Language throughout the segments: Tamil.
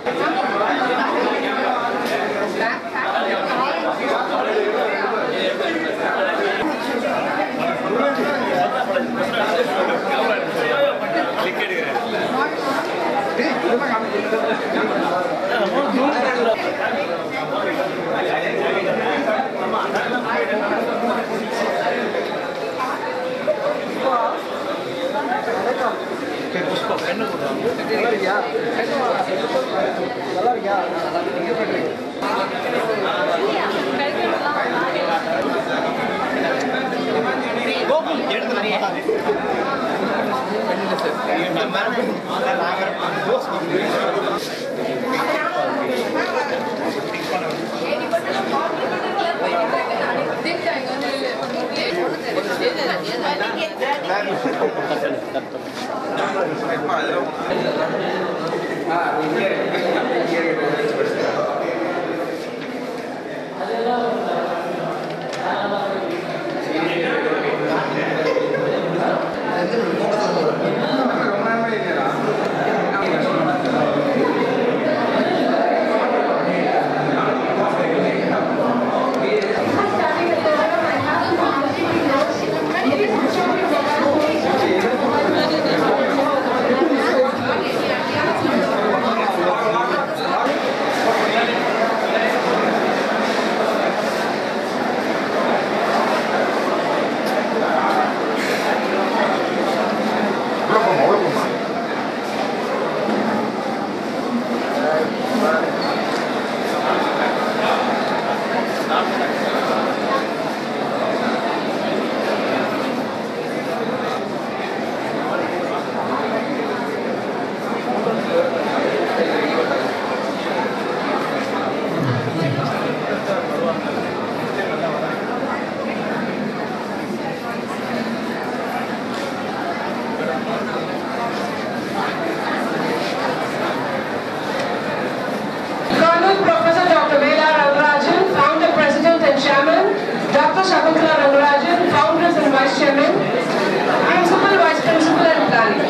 Colonel Professor Dr. Vela Rangarajan, Founder, President and Chairman, Dr. Shakuntala Rangarajan, Founders and Vice Chairman, Principal, Vice Principal and Planning.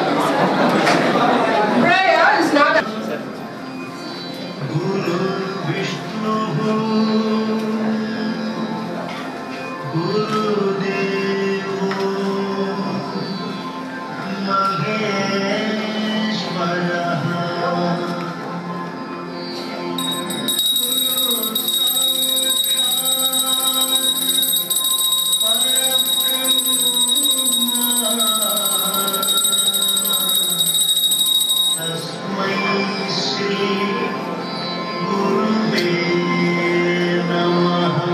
Prayer is not a गुरु विष्णु गुरुदेव महेश्वर तस्मै श्री गुरुवे नमः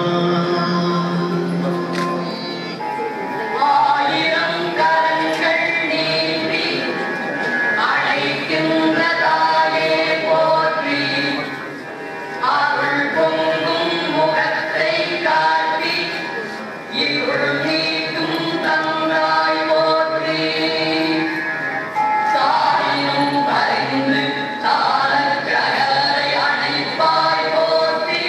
தாயினும் பரிந்து தாள ஜகரை அணைப்பாய் போற்றி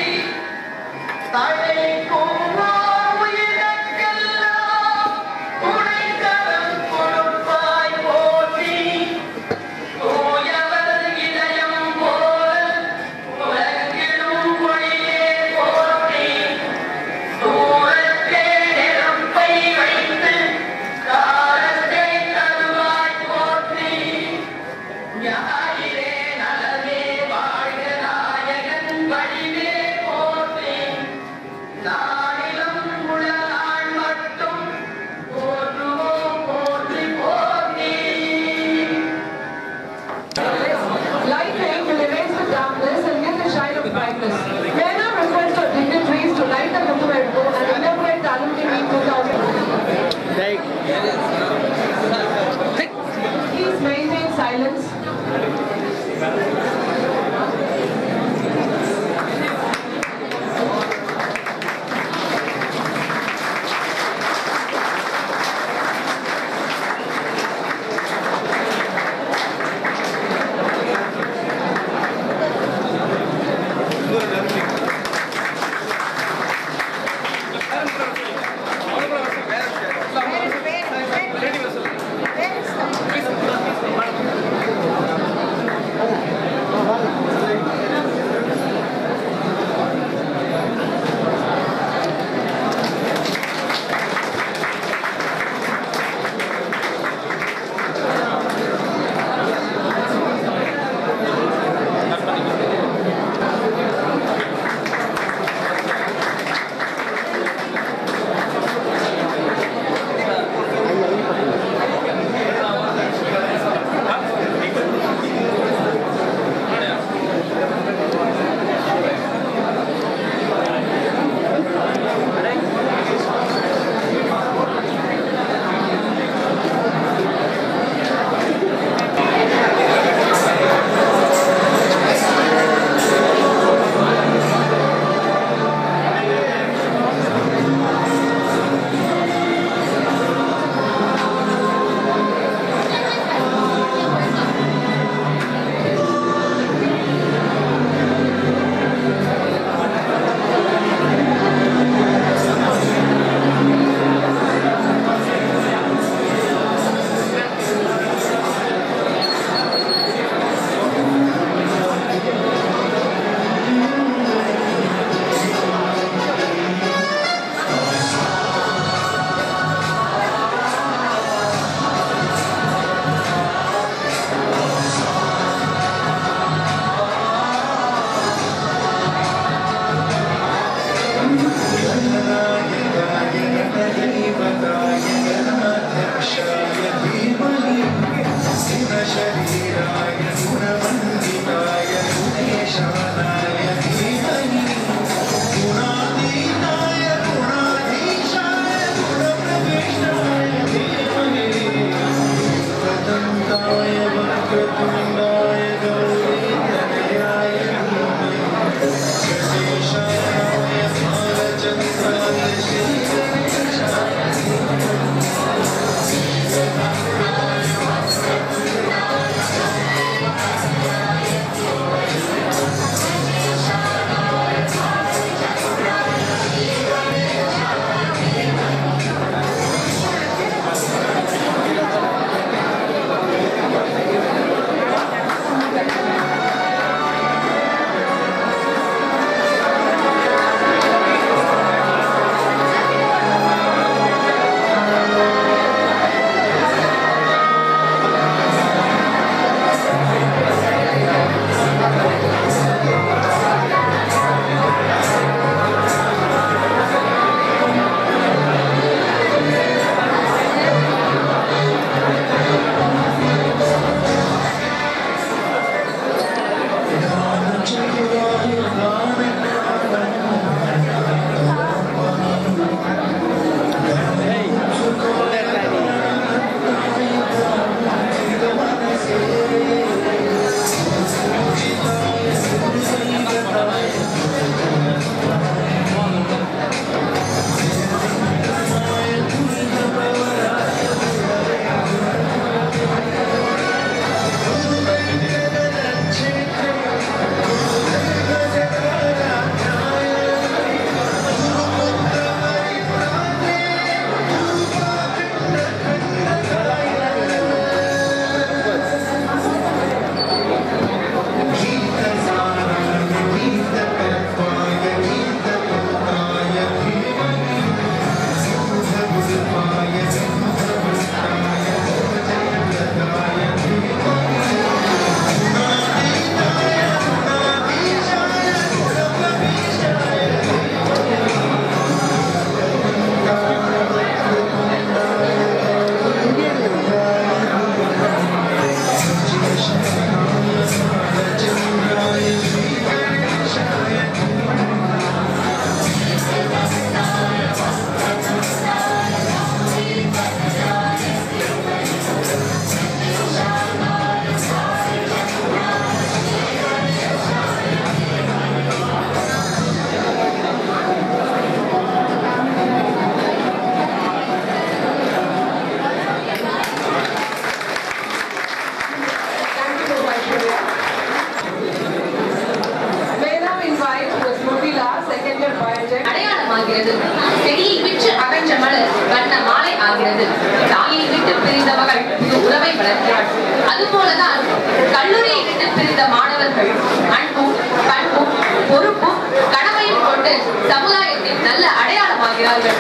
ஆகிறது செடியை விற்று அகன்ற மலர் வண்ண மாலை ஆகிறது தாயை விட்டு பிரிந்த மகள் புது உறவை வளர்க்கிறாள் அதுபோலதான் கல்லூரியை விட்டு பிரிந்த மாணவர்கள் அன்பும் பண்பும் பொறுப்பும் கடமையும் கொண்டு சமுதாயத்தின் நல்ல அடையாளமாகிறார்கள்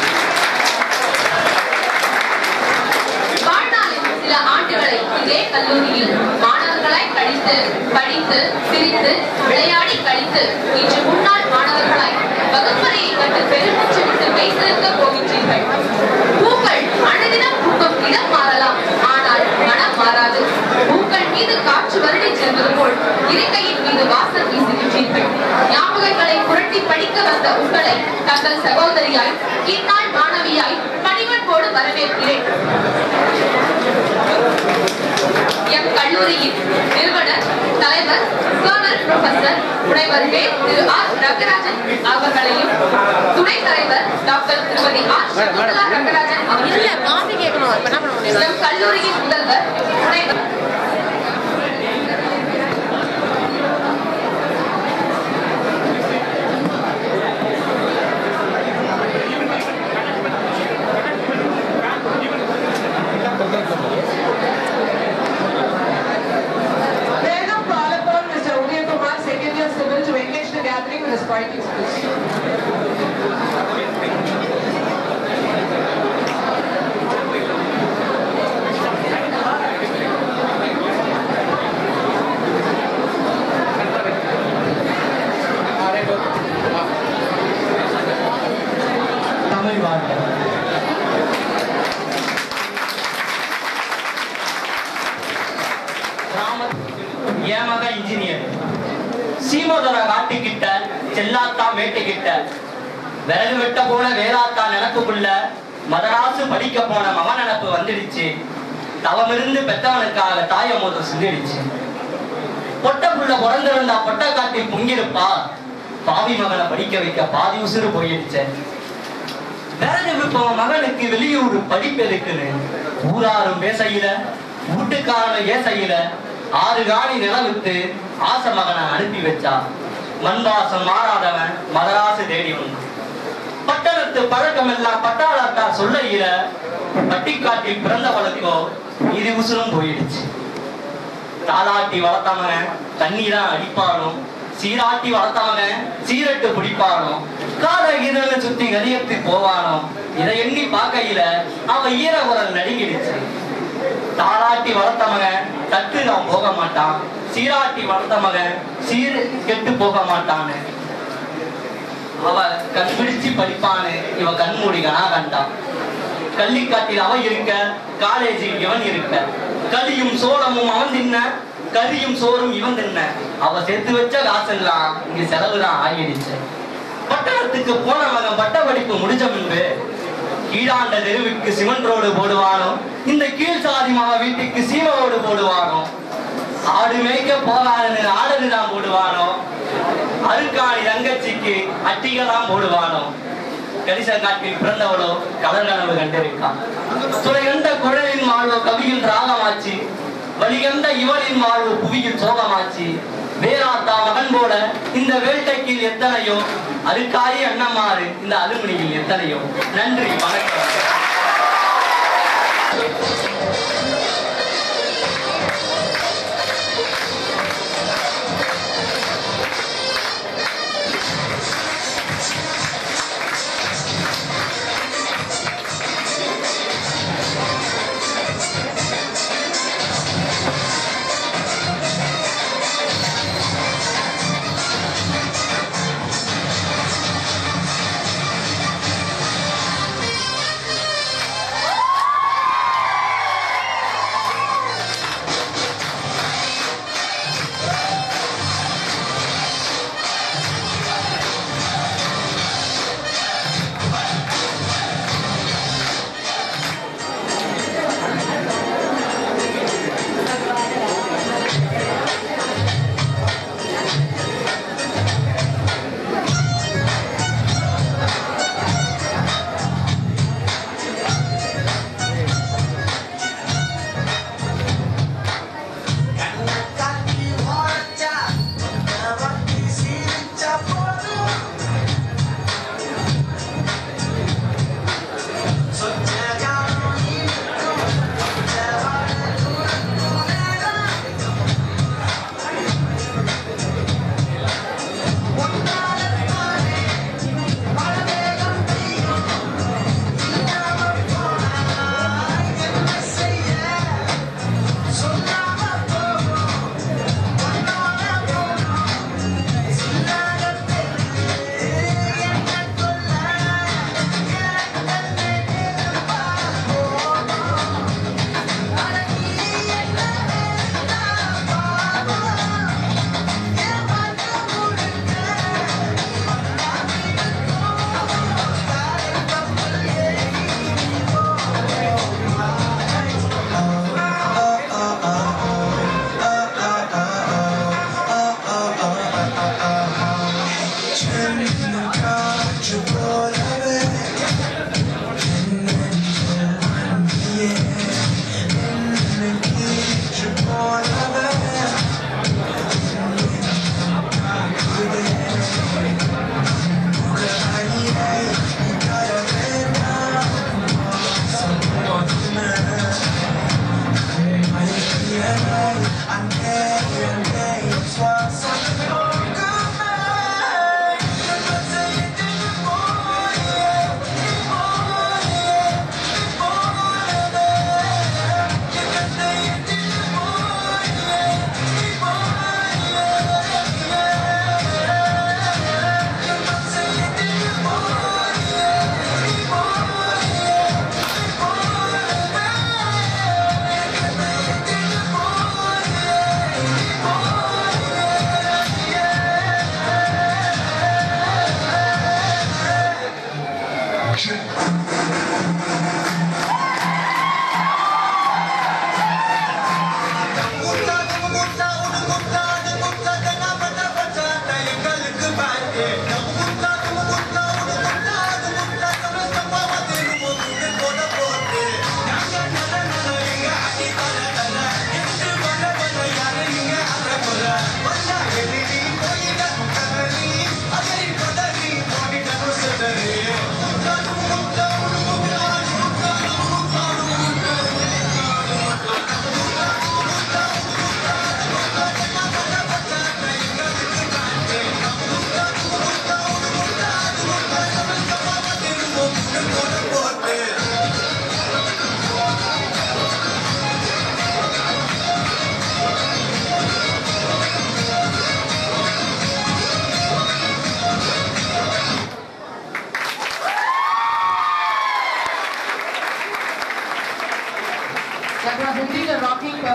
வாழ்நாளில் சில ஆண்டுகளை இதே கல்லூரியில் மாணவர்களாய் கழித்து படித்து சிரித்து விளையாடி கழித்து இன்று முன்னாள் மாணவர்களாய் வகுப்பறையை கண்டு பெருமூச்சு விட்டு வைத்திருக்க போகின்றீர்கள் பூக்கள் அனுதினம் பூக்கும் இடம் மாறலாம் ஆனால் மனம் மாறாது பூக்கள் மீது காற்று வருடி செல்வது போல் இருக்கையின் மீது வாசம் வீசுகின்றீர்கள் ஞாபகங்களை புரட்டி படிக்க வந்த உங்களை தங்கள் சகோதரியாய் இந்நாள் மாணவியாய் பணிவன்போடு வரவேற்கிறேன் எம் கல்லூரியின் நிறுவனர் தலைவர் கர்னல் ப்ரொஃபசர் முனைவர் வே திரு ஆர் ரங்கராஜன் அவர்களையும் துணைத் தலைவர் டாக்டர் திருமதி ஆர் சகுந்தலா ரங்கராஜன் அவர்களையும் காஃபி கேட்கணும் இப்ப என்ன பண்ண முடியும் எம் கல்லூரியின் முதல்வர் முனைவர் May I now call upon Mr. Udaya Kumar, second year civil, to engage the gathering with his poetic speech. Tamil வாழ்க்கை என் மக இன்ஜினியர் சீமோதர காட்டுக்கிட்ட செல்லாத்தா வேட்டைக்கிட்ட விரல் வெட்ட போன வேளாத்தா நினப்புக்குள்ள மதராசு படிக்க போன மக நினப்பு வந்துடுச்சு தவமிருந்து பெத்தவனுக்காக தாய மோத சிந்திடுச்சு பொட்ட புள்ள பிறந்திருந்தா பொட்ட காட்டில் பொங்கிருப்பா பாவி மகனை படிக்க வைக்க பாதி உசுறு போயிடுச்சு விரது விருப்பம் மகனுக்கு வெளியூர் படிப்பு எதுக்குன்னு ஊராரும் பேசையில வீட்டுக்காரன் ஏசையில ஆறு காணி நிலவிட்டு ஆசை மகனை அனுப்பி வச்சா மண்வாசம் மாறாதவன் மதராசு தேடி வந்தான் பட்டணத்து பழக்கம் எல்லாம் பட்டாளத்தா சொல்லையில பட்டிக்காட்டில் பிறந்தவளுக்கோ இது உசுரும் போயிடுச்சு தாளாட்டி வளர்த்தவன் தண்ணி தான் அடிப்பானும் சீராட்டி வளர்த்தவன் சீரட்டு பிடிப்பானோ கால இதழ சுத்தி கதியத்து போவானோ இதை எண்ணி பார்க்கையில அவன் ஈரகுரல் நடுங்கிடுச்சு தாளாட்டி வளர்த்த மகன் தட்டு நான் போக மாட்டான் சீராட்டி வளர்த்த மகன் சீர் கெட்டு போக மாட்டான்னு அவ கண் பிடிச்சு படிப்பான்னு இவ கண்மூடி கனா கண்டான் கள்ளிக்காட்டில் அவ இருக்க காலேஜில் இவன் இருக்க களியும் சோளமும் அவன் தின்ன கறியும் சோறும் இவன் தின்ன அவ சேர்த்து வச்ச காசெல்லாம் இங்க செலவுதான் ஆகிடுச்சு பட்டணத்துக்கு போன மகன் பட்ட படிப்பு முடிஞ்ச முன்பு கீழாண்ட தெருவுக்கு சிமெண்ட் ரோடு போடுவானோ இந்த கீழ் சாதி மக வீட்டுக்கு சீம ரோடு போடுவானோ ஆடு மேய்க்க போகாதுன்னு ஆடரு தான் போடுவானோ அருக்காணி தங்கச்சிக்கு அட்டிகளாம் போடுவானோ கரிசங்காட்டில் பிறந்தவளோ கலர் கனவு கண்டிருக்கான் துறை கண்ட குழலின் வாழ்வோ கவியில் ராகமாச்சு வழிகண்ட இவளின் வாழ்வு புவியில் சோகமாச்சு வேறாத்தா மகன் போல இந்த வேட்டைக்கில் எத்தனையோ அருக்காயி அண்ணமாறு இந்த அலுமினியில் எத்தனையோ நன்றி வணக்கம் Thank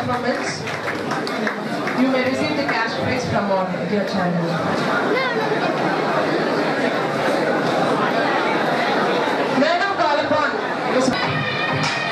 performance, you may receive the cash prize from our dear channel. May I now call upon Ms.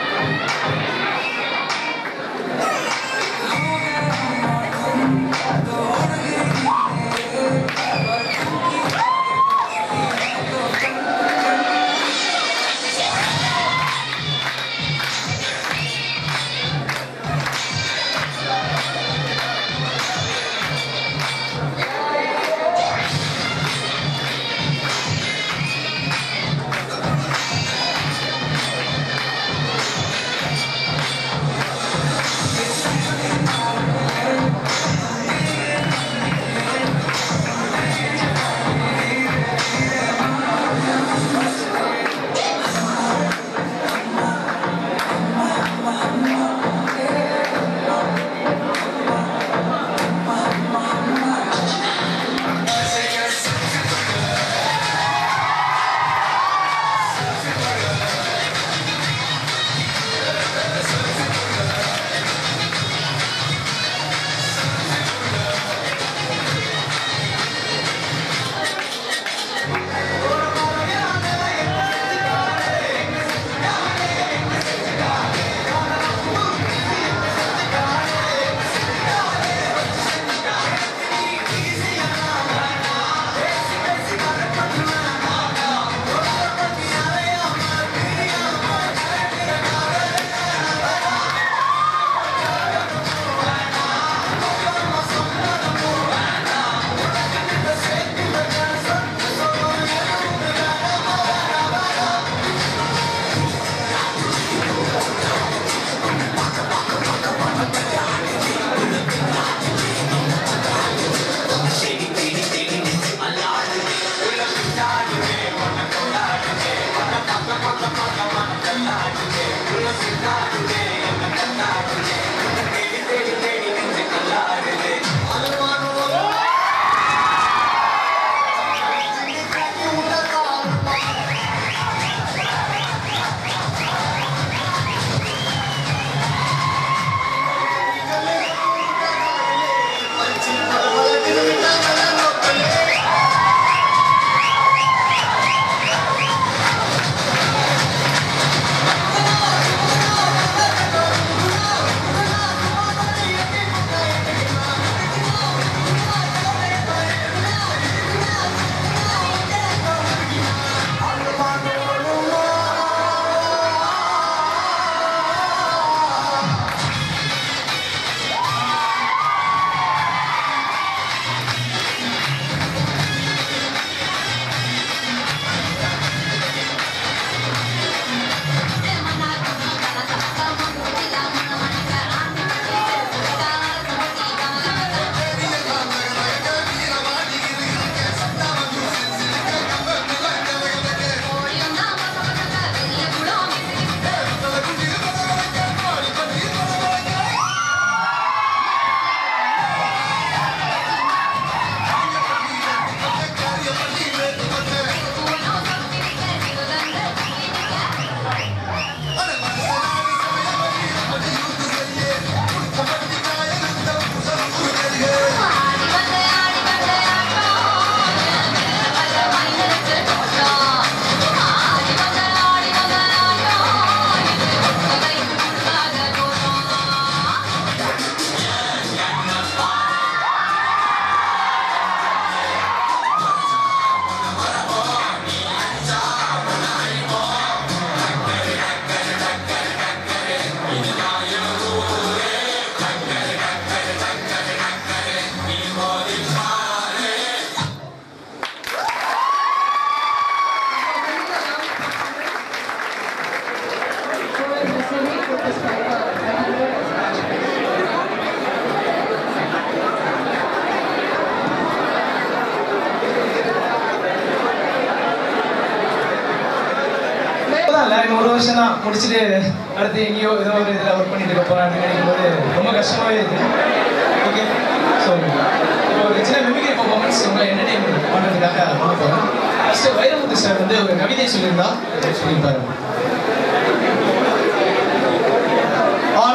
இப்பதான் இல்ல இன்னும் ஒரு வருஷம் தான் முடிச்சுட்டு அடுத்து எங்கேயோ ஏதோ ஒரு இதில் ஒர்க் பண்ணிட்டு இருக்க போறேன் அப்படின்னு நினைக்கும் போது ரொம்ப கஷ்டமாவே இருக்கு ஓகே ஸோ இப்போ ஒரு சின்ன மிமிக்ரி பர்ஃபார்மன்ஸ் உங்களை என்டர்டைன்மெண்ட் பண்ணுறதுக்காக பண்ண போகிறேன் ஃபர்ஸ்ட் வைரமுத்து சார் வந்து ஒரு கவிதை சொல்லியிருந்தா சொல்லியிருப்பாரு அனைவருக்கும்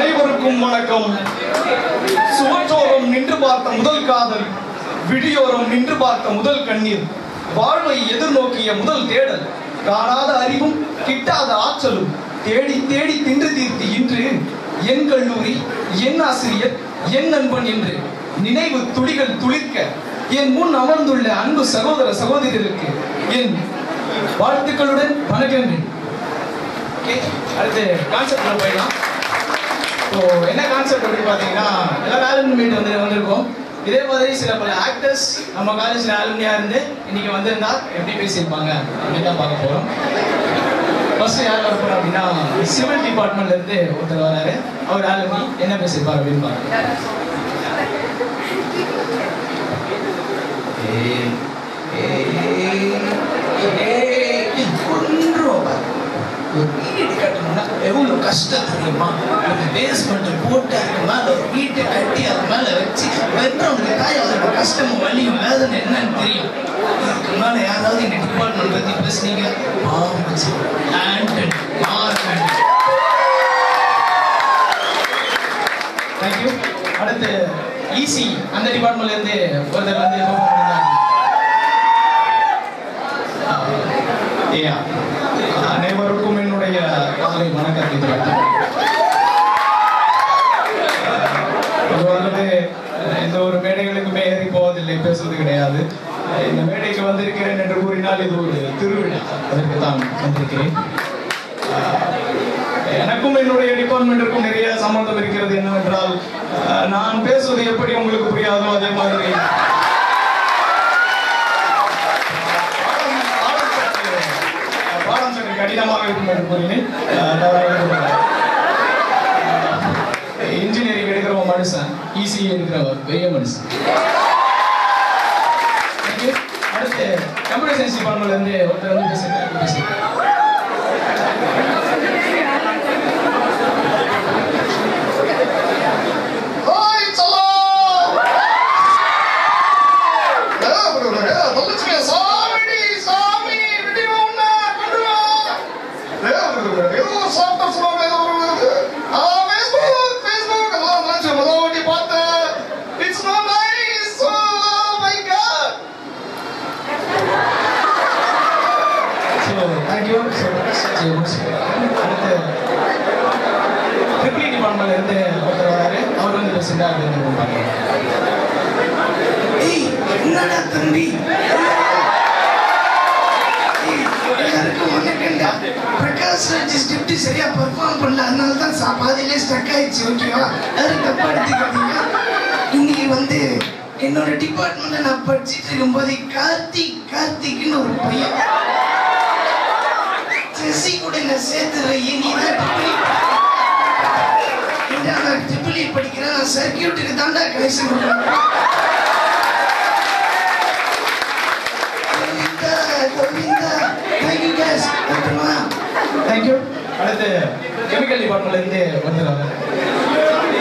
எல்லோருக்கும் வணக்கம் சுவற்றோரம் நின்று பார்த்த முதல் காதல் விடியோரம் நின்று பார்த்த முதல் கண்ணீர் வாழ்வை எதிர்நோக்கிய முதல் தேடல் காணாத அறிவும் கிட்டாத ஆற்றலும் தேடி தேடி தின்று தீர்த்து இன்று என் கல்லூரி என் ஆசிரியர் என் நண்பன் என்று நினைவு துளிகள் துளிர்க்க என் முன் அமர்ந்துள்ள அன்பு சகோதர சகோதரிகளுக்கு என் வாழ்த்துக்களுடன் வணக்கங்கள் Okay, அடுத்து கான்செப்ட்ல போயிடலாம் ஸோ என்ன கான்செப்ட் அப்படின்னு பார்த்தீங்கன்னா எல்லாம் வேலன் மீட் வந்து வந்திருக்கோம் இதே மாதிரி சில பல ஆக்டர்ஸ் நம்ம காலேஜில் ஆளுமையா இருந்து இன்னைக்கு வந்திருந்தா எப்படி பேசியிருப்பாங்க அப்படின்னு தான் பார்க்க போகிறோம் ஃபர்ஸ்ட் யார் வர போறோம் அப்படின்னா சிவில் டிபார்ட்மெண்ட்ல இருந்து ஒருத்தர் வராரு அவர் ஆளுமி என்ன பேசியிருப்பார் அப்படின்னு பாருங்க ஒரு வீடு கட்டணும்னா எவ்வளவு கஷ்டம் தெரியுமா ஒரு பேஸ்மெண்ட் போட்டு அது மேல ஒரு வீட்டை கட்டி அது மேல வச்சு வென்றவங்க தாய் அதோட கஷ்டமும் வலியும் வேதனை என்னன்னு தெரியும் இதுக்கு மேல யாராவது இந்த டிபார்ட்மெண்ட் பத்தி பேசுனீங்க பாவம் வச்சு ஆண்டனி மார்கன் தேங்க்யூ அடுத்து ஈசி அந்த டிபார்ட்மெண்ட்ல இருந்து ஒருத்தர் வந்து perform பண்ணியிருந்தாங்க. ஐயா, அனைவருக்கும் என்னுடைய காலை வணக்கத்தை தெரிவித்துக் பொதுவாகவே எந்த ஒரு மேடைகளுக்குமே ஏறி போவதில்லை பேசுவது கிடையாது இந்த மேடைக்கு வந்திருக்கிறேன் என்று கூறினால் இது ஒரு திருவிழா அதற்கு தான் வந்திருக்கிறேன் எனக்கும் என்னுடைய டிபார்ட்மெண்ட்டிற்கும் நிறைய சம்பந்தம் இருக்கிறது என்னவென்றால் அஹ், நான் பேசுவது எப்படி உங்களுக்கு புரியாதோ அதே மாதிரி பாடம் சற்று- பாடம் சற்று கடினமாக இருக்கும் என்று கூறினேன் அஹ், தவறாக எடுத்துக்கொள்ளாதீர்கள். இன்ஜினியரிங் எடுக்கிறவன் மனுஷன் ஈஸி எடுக்கிறவன் பெரிய மனுஷன் Thank you. அடுத்து கம்ப்யூட்டர் சயின்ஸ் டிபார்ட்மெண்ட்ல இருந்து ஒருத்தர் வந்து பேசுகிறார் பேசுகிறார் ஹாய் சலோ வந்துச்சுங்க சாமி சாமி விடிய உன்ன கொண்டு வா ஏதோ சாப்பிட்ட சொல்லுவாங்க ஏதோ ஒரு ஆ ஃபேஸ்புக் ஃபேஸ்புக் எல்லாம் நினைச்சு முதல் வாட்டி பார்த்தேன் it's no nice oh my God so thank you so அடுத்து ட்ரிபிள் டிபார்ட்மெண்ட்ல இருந்து ஒருத்தர் வராரு அவர் வந்து பேசுகிறா அப்படின்னு பார்க்கலாம் ஏய் என்னடா தம்பி ஏய், எல்லாருக்கும் வணக்கம்டா. பிரகாஷ் ராஜ் ஸ்கிரிப்ட் சரியா பெர்ஃபார்ம் பண்ணல அதனால தான் சா- பாதியிலே ஸ்டக் ஆயிடுச்சு ஓகேவா யாரும் தப்பா எடுத்துக்காதீங்க இன்னைக்கு வந்து என்னோட டிபார்ட்மெண்ட்ல நான் படிச்சிட்டு இருக்கும்போது கார்த்திக் கார்த்திக்னு ஒரு பையன் செஸ்ஸி கூட நான் சேர்த்து வை நீ தான் ட்ரிபிள் இ படிக்கிறேன் நான் சர்க்கியூட்டுக்கு தாண்டா கனெக்ஷன் கொடுக்குறேன் கோவிந்தா கோவிந்தா தேங்க்யூ கேஸ் ஓகேவா தேங்க்யூ அடுத்து கெமிக்கல் டிபார்ட்மெண்ட்ல இருந்து ஒருத்தர் வராரு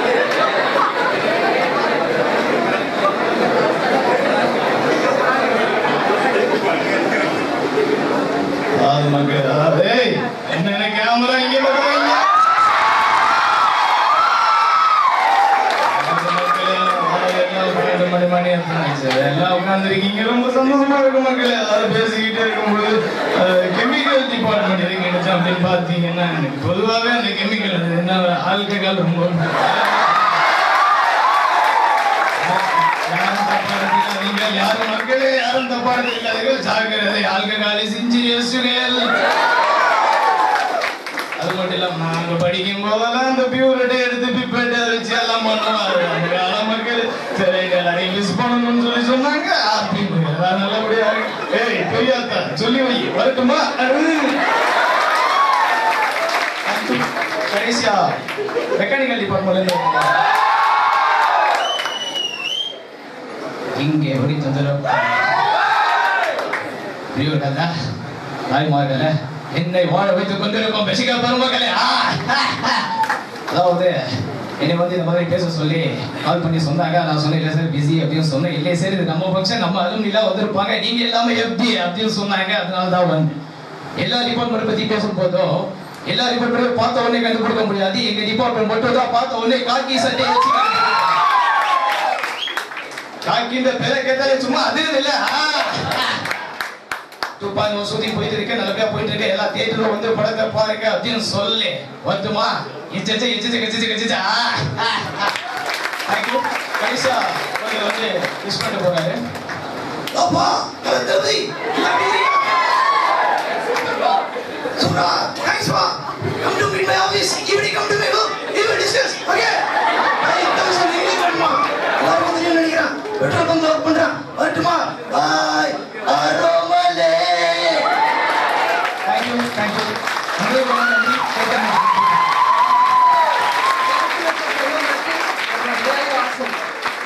அது மக்கள் அதாவது என்ன கேமரா இங்க பக்கம் வைங்க. அது மக்களே, எல்லாம் பன்னெண்டு மணி மணி ஆச்சு. எல்லாம் உட்கார்ந்திருக்கீங்க. ரொம்ப சந்தோஷமா இருக்கு மக்களே. அதாவது பேசிக்கிட்டே இருக்கும்பொழுது, அஹ், chemical department எதுக்கு எடுத்தேன் அப்படின்னு பார்த்தீங்கன்னா, எனக்கு பொதுவாவே அந்த chemical அது என்ன ஆல்கஹால் ரொம்ப யாரும் தப்பா எடுத்துக்காதீங்க. யாரும் மக்களே யாரும் தப்பா எடுத்துக்காதீர்கள். ஜாக்கிரதை ஆல்கஹால் இஸ் இன்ஜீனியஸ் அது மட்டும் இல்லாம நாங்க படிக்கும் போதெல்லாம் அந்த பியூரிட்டி எடுத்து பிப்பேட் வச்சு எல்லாம் பண்ணுவோம் அது அந்த கால மக்கள் சரி எல்லாரையும் மிஸ் பண்ணணும்னு சொல்லி சொன்னாங்க அப்படின்னு எல்லாம் நல்லபடியா இருக்கு. ஏய் பெரியாத்தா சொல்லி வை வரட்டுமா கடைசியா மெக்கானிக்கல் டிபார்ட்மெண்ட்ல இருந்து வந்தாங்க. இங்கே எப்படி தொந்தரவு பிரியோடா தாய்மார்களே என்னை வாழ வைத்துக் கொண்டிருக்கும் பெசிகா பெருமக்களே ஆ! அதாவது என்னை வந்து இந்த மாதிரி பேச சொல்லி கால் பண்ணி சொன்னாங்க நான் சொன்னேன் இல்லை சார் பிஸி அப்படின்னு சொன்னேன் இல்லை சார் இது நம்ம ஃபங்க்ஷன் நம்ம அலுமினிலாம் வந்திருப்பாங்க நீங்க எல்லாமே எப்படி அப்படின்னு சொன்னாங்க அதனால தான் வந்து எல்லா டிபார்ட்மெண்ட் பத்தி பேசும் போதும் எல்லா டிபார்ட்மெண்ட்டும் பார்த்த உடனே கண்டுபிடிக்க முடியாது எங்க டிபார்ட்மெண்ட் மட்டும் தான் பார்த்த உடனே காக்கி சட்டை வச்சு காக்கின்ற பேரை கேட்டாலே சும்மா அது இல்ல துப்பாக்கி மசூதி போயிட்டு இருக்க நல்லபடியா போயிட்டு இருக்க எல்லா தியேட்டர்ல வந்து படத்தை பாருங்க அப்படின்னு சொல்லு வந்துமா இச்சச்ச இச்சச்ச கச்சிச்ச கச்சிச்சா தேங்க்யூ கடைசியா கொஞ்சம் வந்து விஷ் பண்ணிட்டு போறாரு அப்பா தளபதி Sura, thanks pa. Come to meet my office. Evening come to me. Look, we will discuss. Okay? Hey, தவசம் நீங்களே பண்ணுமா? எல்லாரும் வந்து நினைக்கிறேன். பெட்ரோல் பங்க்ல ஒர்க் பண்றேன். வரட்டுமா? Bye. அரோமலே. தேங்க்யூ தேங்க்யூ உங்களுக்கு ரொம்ப நன்றி கேட்டேன் Very awesome.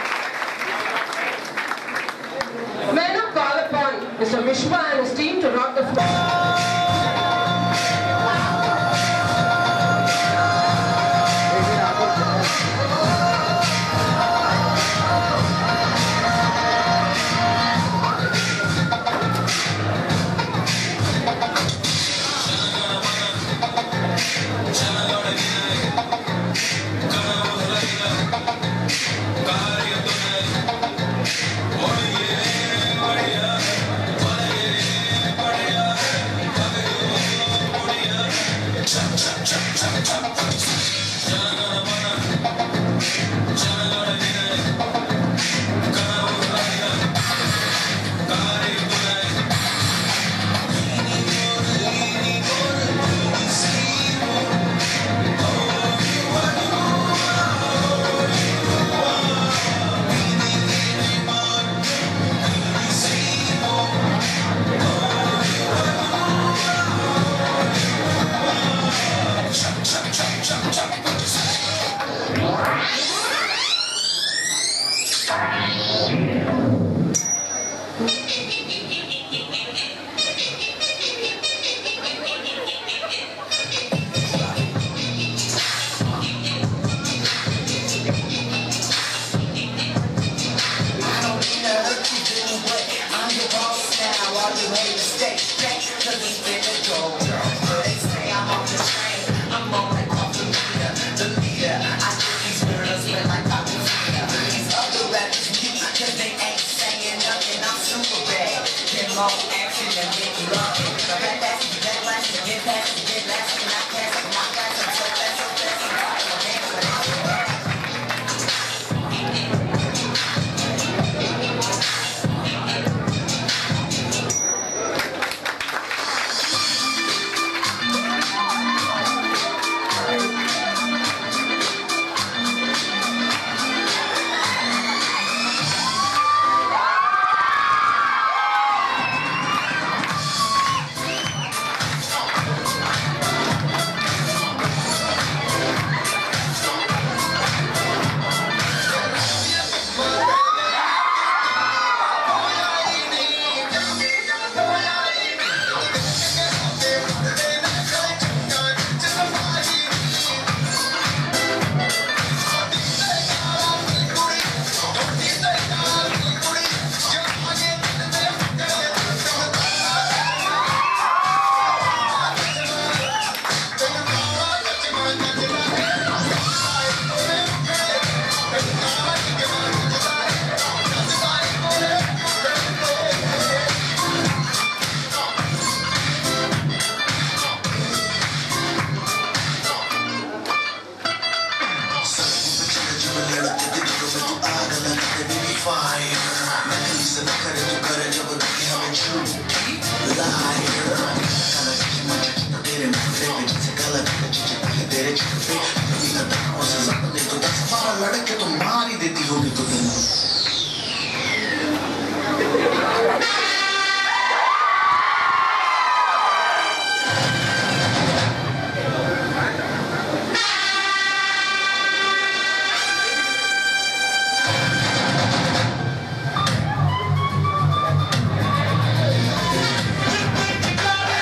Men of call upon Mr. Vishwa and his team to rock the floor. लड़के तो मार ही देती होगी तुम्हें Thank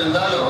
இருந்தாலும்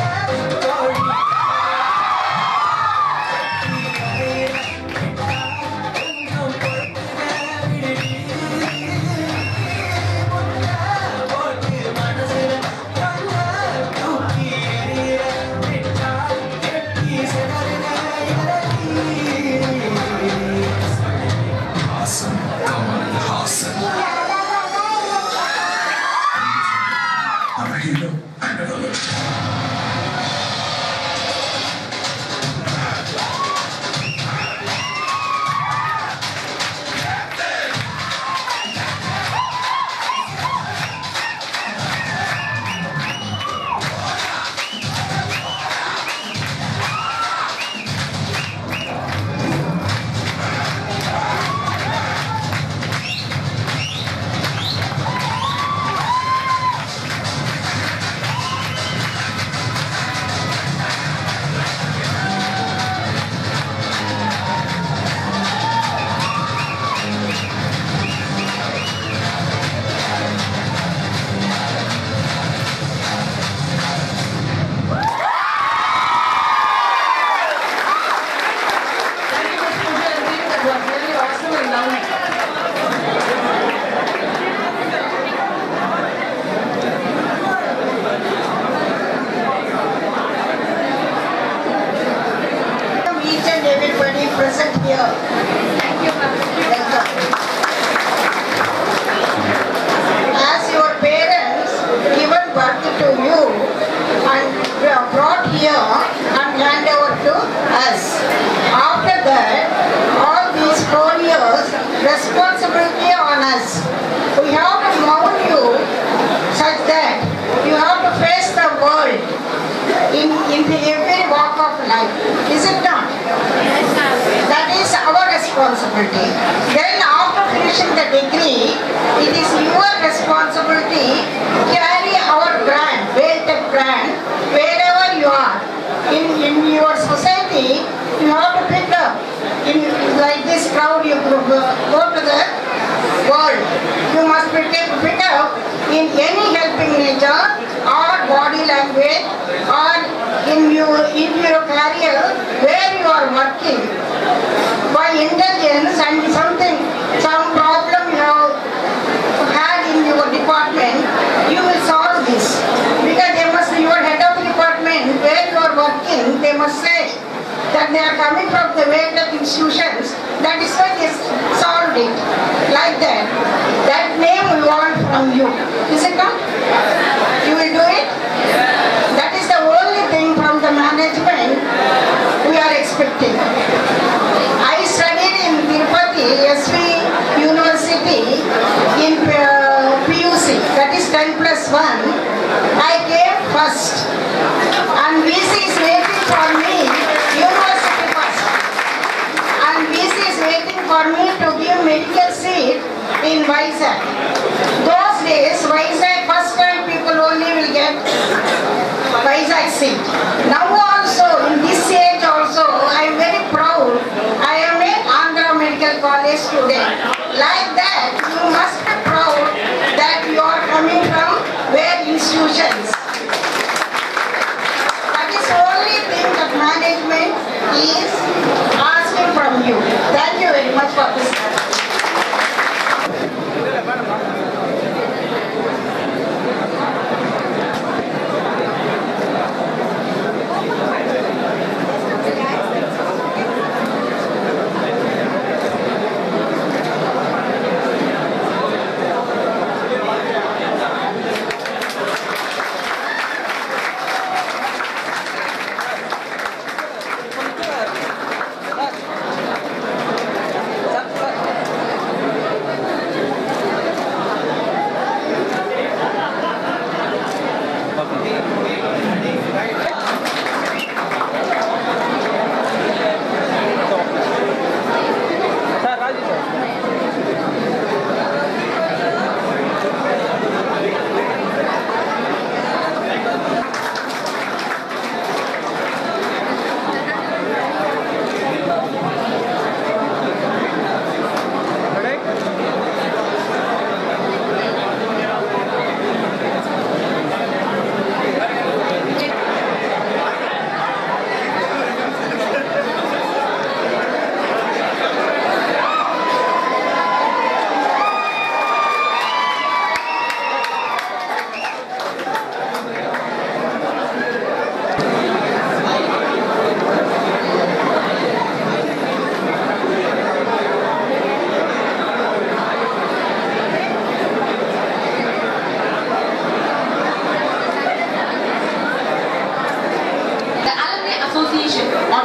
Thank you, Ms. Pooja and team. That was really awesome and lovely. Welcome each and everybody present here. Thank you, Welcome. As your parents given birth to you and were brought here and hand over to us. After that, all these four years, responsibility on us. We have to mold you such that you have to face the world in, in the every walk of life. Is it not? That is our responsibility. Then after finishing the degree, it is your responsibility to carry our brand, Welltech brand, wherever you are. In, in your society, you have to pick up. In like this crowd, you go go to the world. You must pick up, pick up in any helping nature or body language or in your in your career where you are working by intelligence and something some problem you have had in your department you will solve this because they must your head of the department where you are working they must say that they are coming from the Vedic institutions that is why they solved it like that that name we want from you is it not you will do it that is the only thing from the management we are expecting I studied in Tirupati SV University in uh, PUC, that is 10 plus 1. I came first and VC is waiting for me, university first. And VC is waiting for me to give medical seat in Vizag. Those days, Vizag first time people only will get Vizag seat. Now also, in this age also, I am very proud. I am a Andhra Medical College student. Like that, you must be proud that you are coming from where institutions. That is the only thing that management is asking from you. Thank you very much for this.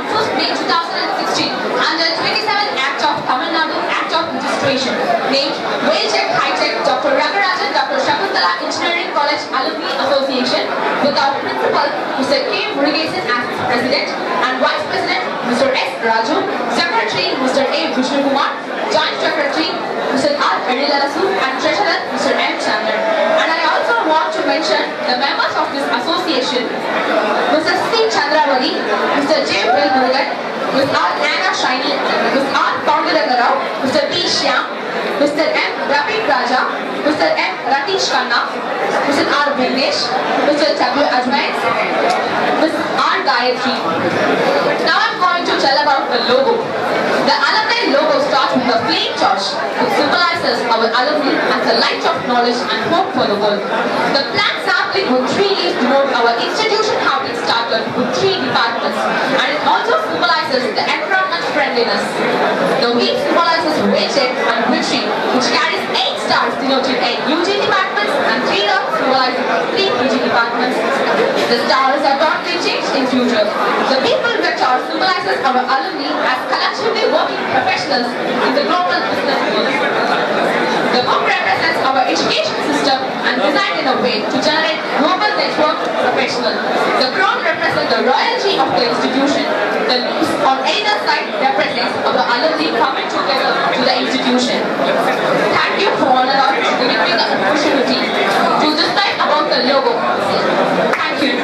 5th May 2016 under 27th Act of Tamil Nadu Act of Registration named Waycheck High Tech Dr. Ragarajan Dr. Shakuntala Engineering College Alumni Association with our principal Mr. K. Murugesan as its president and vice president Mr. S. Raju, secretary Mr. A. Vishnu Kumar, joint secretary Mr. R. Edilarasu and treasurer Mr. M. Chandran. And I also want to mention the members of this association Mr. C. Chandravali, Mr. J. Will Murugan, Ms. R. Anna Shaini, Ms. R. Paundurangarao, Mr. P. Shyam, Mr. M. Ravi Raja, Mr. M. Ratish Khanna, Mr. R. Vignesh, Mr. W. Ajmain, Ms. R. Gayatri. Now I'm going to tell about the logo. The alumni logo starts with a flame torch, which symbolizes our alumni as a light of knowledge and hope for the world. The plant sapling with three leaves denote our institution how it started with three departments, and it also symbolizes the environment friendliness. The wheel symbolizes Waycheck and Victory, which carries eight stars denoting eight UG departments and three dots symbolizing three PG departments. The stars are thought may change in future. The people vector symbolizes our alumni as collectively working professionals in the global business world. The book represents our education system and designed in a way to generate global network professionals. The crown represents the royalty of the institution. The leaves on either side represents our alumni coming together to the institution. Thank you for honoring us giving me the opportunity to decide about the logo. Thank you.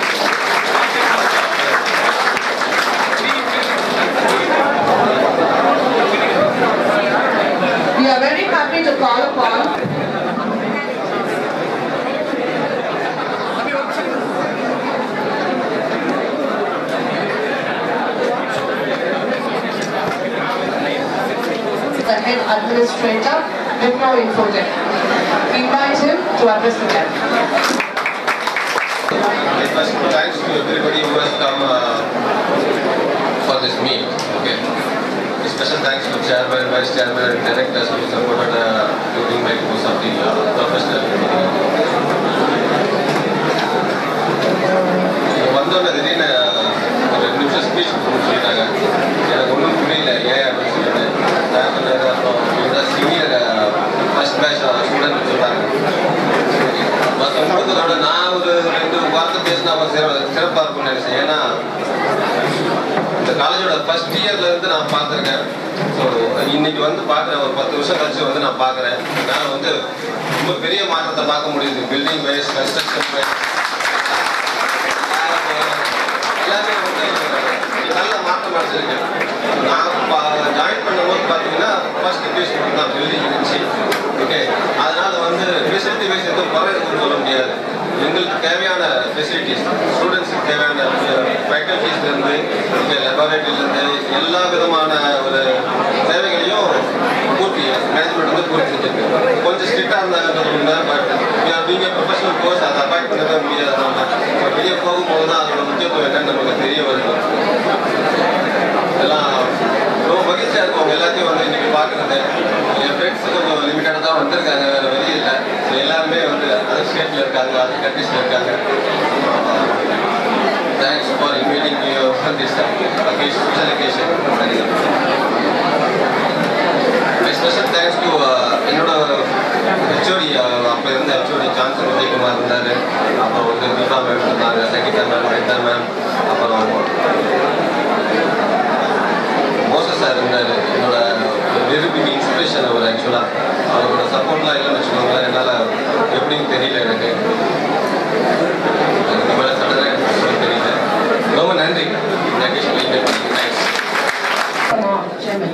We are very happy to call upon the head administrator, Wipro Infotech. Invite him to address the camp. First, thanks to everybody who has come uh, for this meet. Okay. A special thanks to chairman, vice chairman, and directors who supported uh, during my course of the uh, professional meeting. வந்தோடனே திடீர்னு ஒரு ரெண்டு நிமிஷம் ஸ்பீச் சொல்லிட்டாங்க எனக்கு ஒன்றும் புரியல ஏன் அப்படின்னு சொல்லிட்டு நான் சொன்னேன் அப்புறம் இதுதான் சீனியர் ஃபர்ஸ்ட் பேட்ச் ஸ்டூடெண்ட் சொன்னாங்க மற்றவங்களோட நான் ஒரு ரெண்டு வார்த்தை பேசினா அவர் சிற- சிறப்பா இருக்கும்னு நினைச்சேன் ஏன்னா இந்த காலேஜோட ஃபர்ஸ்ட் இயர்ல இருந்து நான் பார்த்துருக்கேன் ஸோ இன்னைக்கு வந்து பார்க்குறேன் ஒரு பத்து வருஷம் கழிச்சு வந்து நான் பார்க்குறேன் நான் வந்து ரொம்ப பெரிய மாற்றத்தை பார்க்க முடியுது பில்டிங் வைஸ் கன்ஸ்ட்ரக்ஷன் வைஸ் எல்லாமே வந்து நல்ல மாற்றம் அடைஞ்சிருக்கு நான் ஜாயின் பண்ணும்போது பார்த்தீங்கன்னா ஃபர்ஸ்ட் பேஸ் தான் பில்டிங் இருந்துச்சு ஓகே அதனால வந்து ஃபெசிலிட்டி வைஸ் எதுவும் குறை இருக்குன்னு சொல்ல முடியாது எங்களுக்கு தேவையான ஃபெசிலிட்டிஸ் ஸ்டூடெண்ட்ஸுக்கு தேவையான ஃபேக்கல்ட்டிஸ்லேருந்து இங்கே லெபார்டரியிலேருந்து எல்லா விதமான ஒரு தேவைகளையும் பூர்த்தி மேனேஜ்மெண்ட் வந்து பூர்த்தி செஞ்சிருக்கு கொஞ்சம் ஸ்ட்ரிக்டாக இருந்தாங்க பட் பீங் ப்ரொஃபஷனல் கோர்ஸ் அதை அவாய்ட் பண்ணவே முடியாதனால ஸோ வெளியே போகும்போது தான் அதோட முக்கியத்துவம் என்னன்னு நமக்கு தெரிய வருது எல்லாம் ரொம்ப மகிழ்ச்சியாக இருக்கும் அவங்க எல்லாத்தையும் வந்து இன்னைக்கு பார்க்குறது என் ஃப்ரெண்ட்ஸ் கொஞ்சம் லிமிட்டடாக தான் வந்திருக்காங்க வேறு வழி இல்லை ஸோ எல்லாருமே வந்து அதர் ஸ்டேட்டில் இருக்காங்க அதர் கண்ட்ரீஸில் இருக்காங்க thanks for inviting you for this special occasion special thanks to என்னோட ஹெச்ஓடி அப்போ இருந்த ஹெச்ஓடி ஜான்சன் உதயகுமார் இருந்தார் அப்புறம் வந்து தீபா மேம் இருந்தாங்க சங்கீதா மேம் அனிதா மேம் அப்புறம் மோசஸ் சார் இருந்தார் என்னோட வெரி பிக் இன்ஸ்பிரேஷன் அவர் ஆக்சுவலாக அவரோட சப்போர்ட்லாம் இல்லைன்னு வச்சுக்கோங்களேன் என்னால் எப்படின்னு தெரியல எனக்கு அதுக்கு மேலே சடனாக எனக்கு சொல்ல தெரியல ரொம்ப நன்றி Nagesh thanks Come on, Chairman.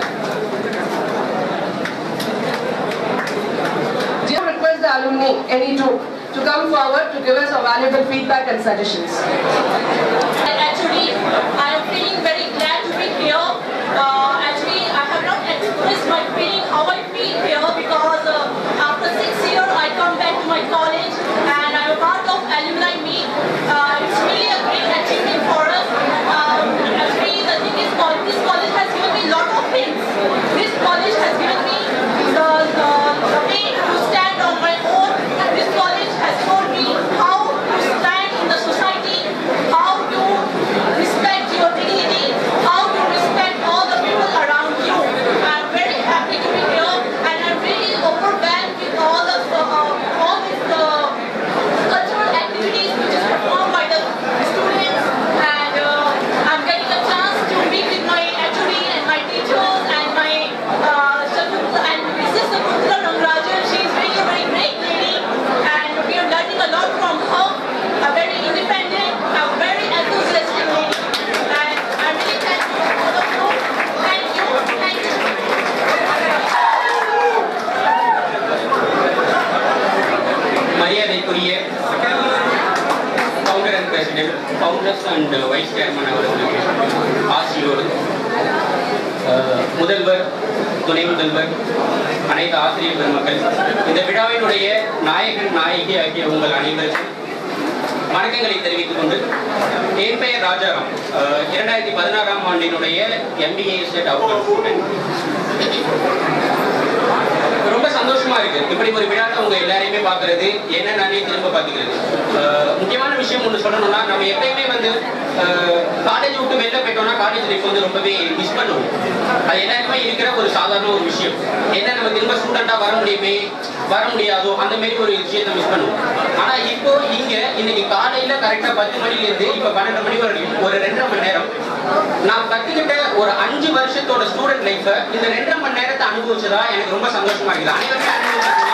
Do you request the alumni, any two, to come forward to give us a valuable feedback and suggestions? Actually, I am feeling very glad to be here. Uh, actually, I have not expressed my feeling how I feel here because uh, after six years I come back to my college and I'm a part of alumni meet. Uh, it's really a great achievement for us. Um, actually, the thing is, col- this college has given me a lot of things. This college has given me the, the, the way to stand on my own. This college has told me how to stand in the society, how to respect your dignity founders and vice chairman அவர்களுக்கு ஆசியோடு அஹ், முதல்வர் துணை முதல்வர் அனைத்து ஆசிரியர் பெருமக்கள் இந்த விழாவினுடைய நாயகன் நாயகி ஆகிய உங்கள் அனைவருக்கும் வணக்கங்களை தெரிவித்துக் கொண்டு என் பெயர் ராஜாராம் அஹ், இரண்டாயிரத்தி பதினாறாம் ஆண்டினுடைய எம்பிஏ ஸ்டேட் அவுட் ஸ்டூடெண்ட் ரொம்ப சந்தோஷமா இருக்கு இப்படி ஒரு விழாவில் உங்க எல்லாரையுமே பாக்குறது என்ன நானே திரும்ப பாத்துக்கிறது அஹ் முக்கியமான விஷயம் ஒண்ணு சொல்லணும்னா நம்ம எப்பயுமே வந்து காலேஜ் விட்டு வெளில போயிட்டோம்னா காலேஜ் லைஃப் வந்து ரொம்பவே மிஸ் பண்ணுவோம் அது எல்லாருக்குமே இருக்கிற ஒரு சாதாரண ஒரு விஷயம் என்ன நம்ம திரும்ப ஸ்டூடெண்டா வர முடியுமே வர முடியாதோ அந்த மாதிரி ஒரு விஷயத்தை மிஸ் பண்ணுவோம் ஆனா இப்போ இங்க இன்னைக்கு காலையில கரெக்டா பத்து மணில இருந்து இப்ப பன்னெண்டு மணி வரையும் ஒரு ரெண்டரை மணி நேரம் நான் கத்துக்கிட்ட ஒரு அஞ்சு வருஷத்தோட ஸ்டூடெண்ட் லைஃப இந்த ரெண்டரை மணி நேரத்தை அனுபவிச்சதா எனக்கு ரொம்ப சந்தோஷமா இருக்குது அனைவருமே அனுபவிச்சிருக்கீங்க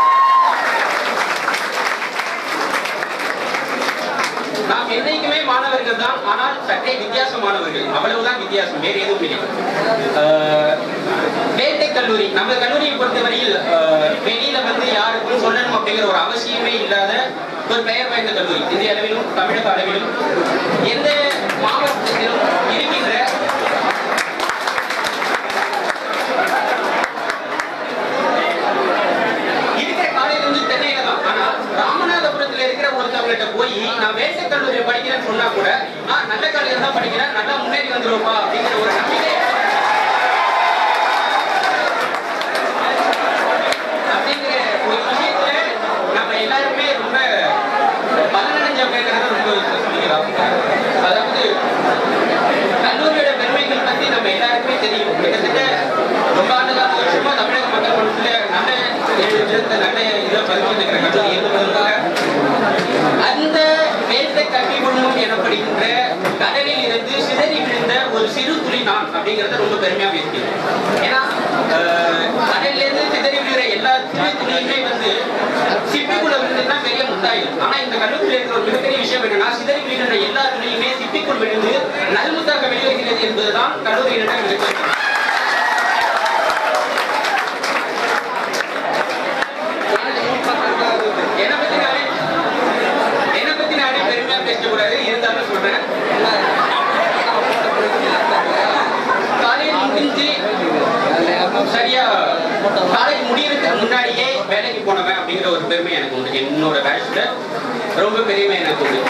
நாம் என்னைக்குமே மாணவர்கள் தான் ஆனால் சற்றே வித்தியாசமானவர்கள் அவ்வளவுதான் வித்தியாசம் வேறு எதுவும் இல்லை ஆஹ், வேட்டை கல்லூரி நம்ம கல்லூரியை பொறுத்தவரையில் ஆஹ், வெளியில வந்து யாருக்கும் சொல்லணும் அப்படிங்கிற ஒரு அவசியமே இல்லாத ஒரு பெயர் வாய்ந்த கல்லூரி இந்திய அளவிலும் தமிழக அளவிலும் எந்த மாவட்டத்திலும் இருக்கின்ற இருக்கிற காலேஜ் வந்து சென்னையில தான் ஆனா ராமநாதபுரத்துல இருக்கிற ஒருத்தவங்ககிட்ட போய் நான் வேட்டை கல்லூரியில் படிக்கிறேன்னு சொன்னா கூட நான் நல்ல காலேஜ் தான் படிக்கிறேன் நல்லா முன்னேறி வந்துருவா அப்படிங்கிற ஒரு நம்பிக்கை அப்படிங்கிற ஒரு விஷயத்துல நம்ம எல்லாருமே ரொம்ப பலனடைஞ்சவங்கிறத ரொம்ப சொல்லிக்கலாம் அதாவது கல்லூரியோட பெருமைகள் பத்தி நம்ம எல்லாருக்குமே தெரியும் கிட்டத்தட்ட ரொம்ப ஆண்டு கால வருஷமா தமிழக மக்கள் மனசுல நல்ல எழுத்து நல்ல இதை பதிவு இருக்கிற கல்லூரி என்பதற்காக அந்த வேட்டை கல்வி குடும்பம் எனப்படுகின்ற கடலில் இருந்து சிதறி விழுந்த ஒரு சிறு துளி நான் அப்படிங்கறத ரொம்ப பெருமையா பேசுகிறேன் ஏன்னா அஹ், கடல்ல இருந்து சிதறி விழுகிற எல்லா சிறு துளியுமே வந்து சிப்பிக்குள்ள விழுந்துன்னா பெரிய முத்தாயில் ஆனா இந்த கல்லூரியில் இருக்கிற ஒரு மிகப்பெரிய விஷயம் என்னன்னா சிதறி விழுகின்ற எல்லா துளியுமே சிப்பிக்குள் விழுந்து நல்முத்தாக வெளிவருகிறது என்பதுதான் கல்லூரியினர் மிகப்பெரிய என்னை பத்தி நானே என்னை பத்தி நானே பெருமையா பேசக்கூடாது இருந்தாலும் சொல்றேன் காலேஜ் முடிஞ்சு சரியா காலேஜ் முடியறதுக்கு முன்னாடியே வேலைக்கு போனவன் அப்படிங்கிற ஒரு பெருமை எனக்கு உண்டு என்னோட பேட்ச்ல ரொம்ப பெருமை எனக்கு உண்டு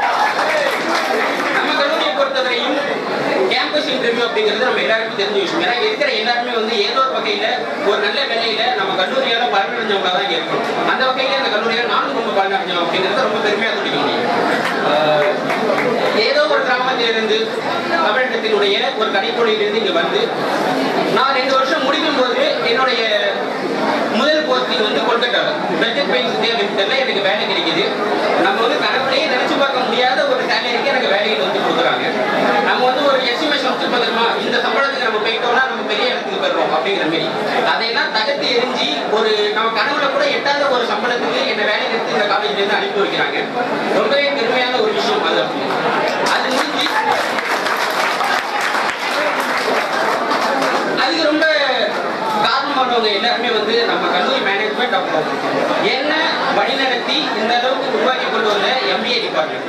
நம்ம கல்லூரியை பொறுத்தவரையும் கேம்பஸ் இன்டர்வியூ அப்படிங்கிறது நம்ம எல்லாருக்கும் தெரிஞ்ச விஷயம் ஏன்னா இருக்கிற எல்லாருமே வந்து ஏதோ ஒரு வகையில ஒரு நல்ல வேலையில நம்ம கல்லூரியால பலனடைஞ்சவங்களா தான் இருக்கணும் அந்த வகையில இந்த கல்லூரியால நானும் ரொம்ப பலனடைஞ்சோம் அப்படிங்கிறத ரொம்ப பெருமையா சொல்லிக்க முடியும் ஆஹ் ஏதோ ஒரு கிராமத்திலிருந்து தமிழகத்தினுடைய ஒரு கடைக்கோடியிலிருந்து இங்க வந்து நான் ரெண்டு வருஷம் முடிக்கும் போது என்னுடைய முதல் போஸ்டிங் வந்து கொல்கட்டாவில் பட்ஜெட் பெயின்ஸ் இந்தியா லிமிடெட்ல எனக்கு வேலை கிடைக்குது நம்ம வந்து கனவுலயே நினைச்சு பார்க்க முடியாத ஒரு சேலரிக்கு எனக்கு வேலைகள் வந்து கொடுக்குறாங்க நம்ம வந்து ஒரு எஸ்டிமேஷன் வச்சு பார்த்துருமா இந்த சம்பளத்துக்கு நம்ம போயிட்டோம்னா நம்ம பெரிய இடத்துக்கு போயிடுறோம் அப்படிங்கிற மாதிரி அதையெல்லாம் தகர்த்து எரிஞ்சு ஒரு நம்ம கனவுல கூட எட்டாத ஒரு சம்பளத்துக்கு என்ன வேலை எடுத்து இந்த காலேஜ்ல இருந்து அனுப்பி வைக்கிறாங்க ரொம்பவே பெருமையான ஒரு விஷயம் அது அது முடிஞ்சு அதுக்கு ரொம்ப காரணமானவங்க எல்லாருமே வந்து நம்ம கல்லூரி மேனேஜ்மெண்ட் அப்புறம் என்ன வழிநடத்தி இந்த அளவுக்கு உருவாக்கி கொண்டு வந்த எம்பிஏ டிபார்ட்மெண்ட்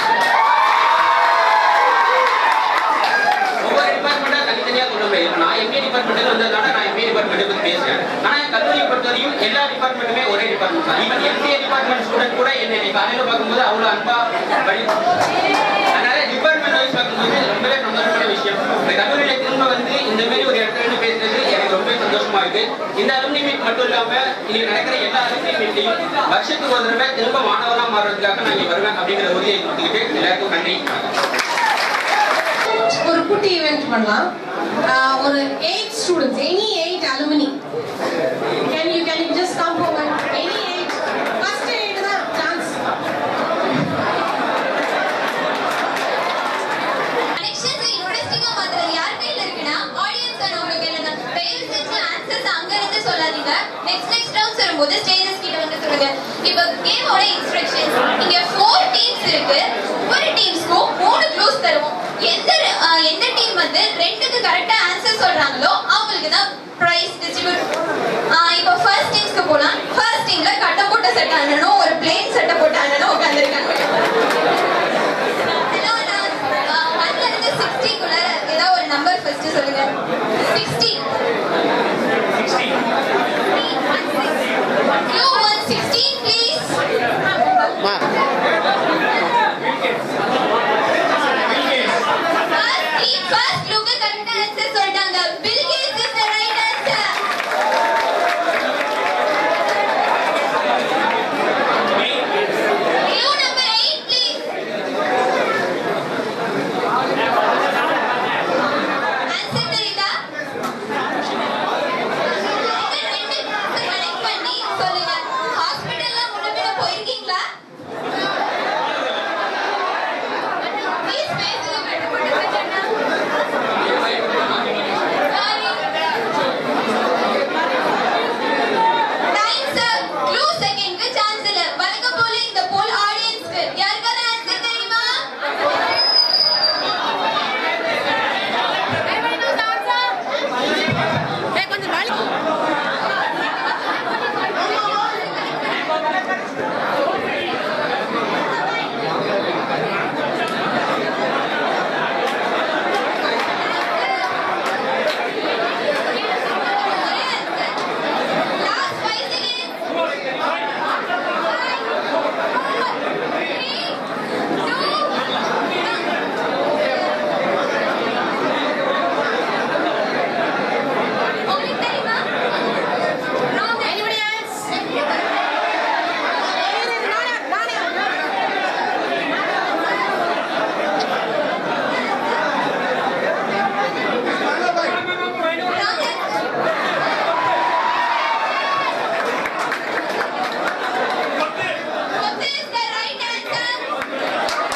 ஒவ்வொரு டிபார்ட்மெண்டா தனித்தனியா கொண்டு போய் நான் எம்பிஏ டிபார்ட்மெண்ட் வந்ததுனால நான் எம்பிஏ டிபார்ட்மெண்ட் பத்தி பேசுறேன் ஆனா என் கல்லூரியை பொறுத்தவரையும் எல்லா டிபார்ட்மெண்ட்டுமே ஒரே டிபார்ட்மெண்ட் தான் ஈவன் எம்பிஏ டிபார்ட்மெண்ட் ஸ்டூடெண்ட் கூட என்ன இன்னைக்கு காலையில பார்க்கும்போது அவ்வளவு அன்பா வழி அதனால டிபார்ட்மெண்ட் வைஸ் பார்க்கும்போது ரொம்பவே சந்தோஷமான விஷயம் இந்த கல்லூரியில திரும்ப வந்து இந்த மாதிரி ஒரு இடத்துல இருந்து பேசுறது எனக்கு ரொம்பவே சந்தோஷமா இருக்கு இந்த அலுமினி மீட் மட்டும் இல்லாம இங்க நடக்கிற எல்லா அலுமினி மீட்லையும் வருஷத்துக்கு ஒரு தடவை திரும்ப மாணவனா மாறுறதுக்காக நான் இங்க வருவேன் அப்படிங்கிற உறுதியை கொடுத்துக்கிட்டு எல்லாருக்கும் நன்றி ஒரு குட்டி ஈவெண்ட் பண்ணலாம் ஆஹ் ஒரு eight students any eight alumni can you can you just come forward any eight first eight தான் சான்ஸ் கனெக்ஷன்ஸ் இன்ட்ரெஸ்டிங்கா மாத்துறது யார் கையில இருக்குன்னா ஆடியன்ஸ் அண்ட் உங்க கையில தான் தயவு செஞ்சு ஆன்சர்ஸ் அங்க இருந்து சொல்லாதீங்க நெக்ஸ்ட் நெக்ஸ்ட் ரவுண்ட்ஸ் வரும்போது ஸ்டேஜஸ் கிட்ட வந்து சொல்லுங்க இப்போ கேமோட இன்ஸ்ட்ரக்ஷன்ஸ் இங்க ஃபோர் டீம்ஸ் இருக்கு ஒவ்வொரு டீம்ஸ்க்கும் மூணு க்ளூஸ் தருவோம் எந்த அஹ், எந்த டீம் வந்து ரெண்டுக்கு கரெக்டா ஆன்சர் சொல்றாங்களோ அவங்களுக்கு தான் பிரைஸ் டிஸ்ட்ரிபியூட் இப்போ ஃபர்ஸ்ட் டீம்ஸ்க்கு போலாம் ஃபர்ஸ்ட் டீம்ல கட்ட போட்ட சட்டை அண்ணனும் ஒரு பிளேன் சட்டை போட்ட அண்ணனும் உட்காந்துருக்காங்க ஃபர்ஸ்ட் சொல்லுங்க 60 Clue one, 16 please. First team, first clue க்கு correct answer சொல்லிட்டாங்க. Bill Gates is the right answer. Clue number eight, please. Answer தெரியுதா? ரெண்டு connect பண்ணி சொல்லுங்க. Hospital ல முன்ன பின்ன போயிருக்கீங்களா? Please பேசுங்க, கட்டுப்பட்டு Time, sir. Clue second க்கு chance இல்ல. வழக்கம் போல இந்த poll audience க்கு. யாருக்காவது answer தெரியுமா? Last five seconds. உங்களுக்கு தெரியுமா? Wrong. Anybody else? What is the right answer?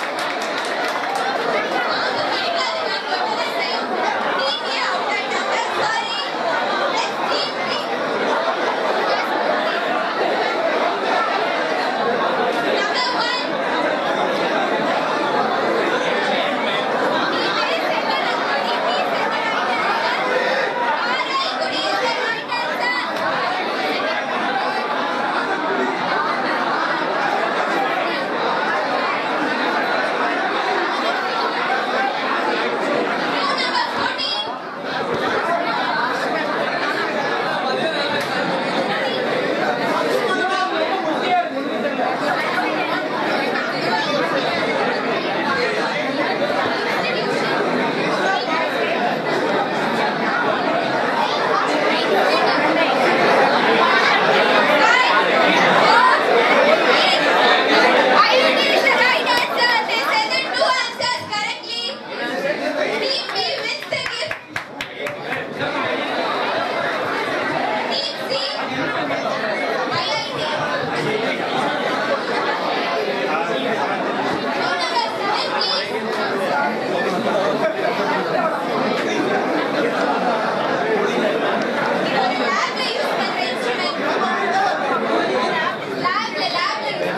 லேப்ல லேப்ல use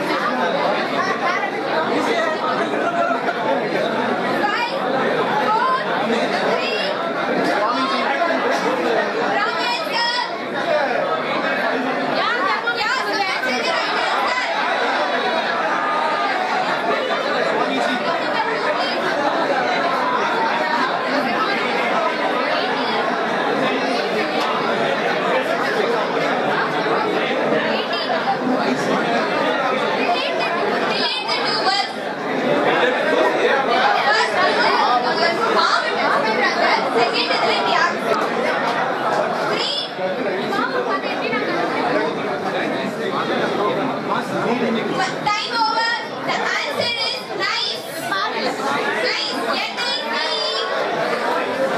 Time over. The answer is nice. Nice. Let it be.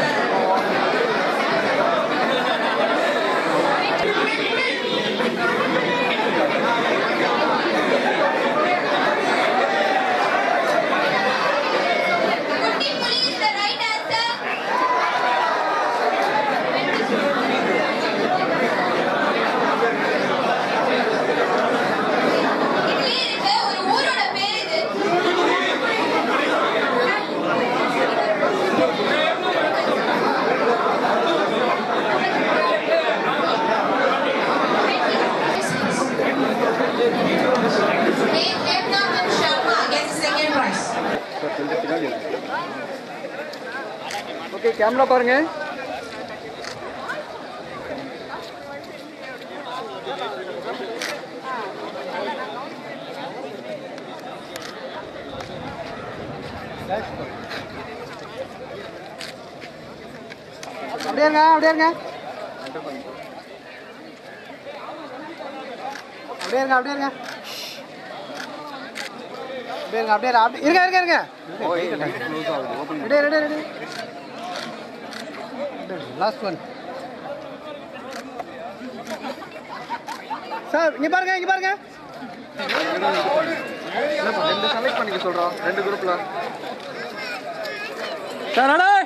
Kutti Puli is the right answer. இதுலயே இருக்கு ஒரு ஊரோட பேர் இது Devnath Sharma gets second prize. Okay camera பாருங்க அப்படியே இருங்க அப்படியே இருங்க அப்படியே இருங்க அப்படியே இருங்க அப்படியே இருங்க அப்படியே இருங்க அப்படி- இருங்க இருங்க இருங்க ready ready ready last one sir இங்க பாருங்க இங்க பாருங்க ரெண்டு செலக்ட் பண்ணிக்க சொல்றோம் ரெண்டு குரூப்ல சார் அடா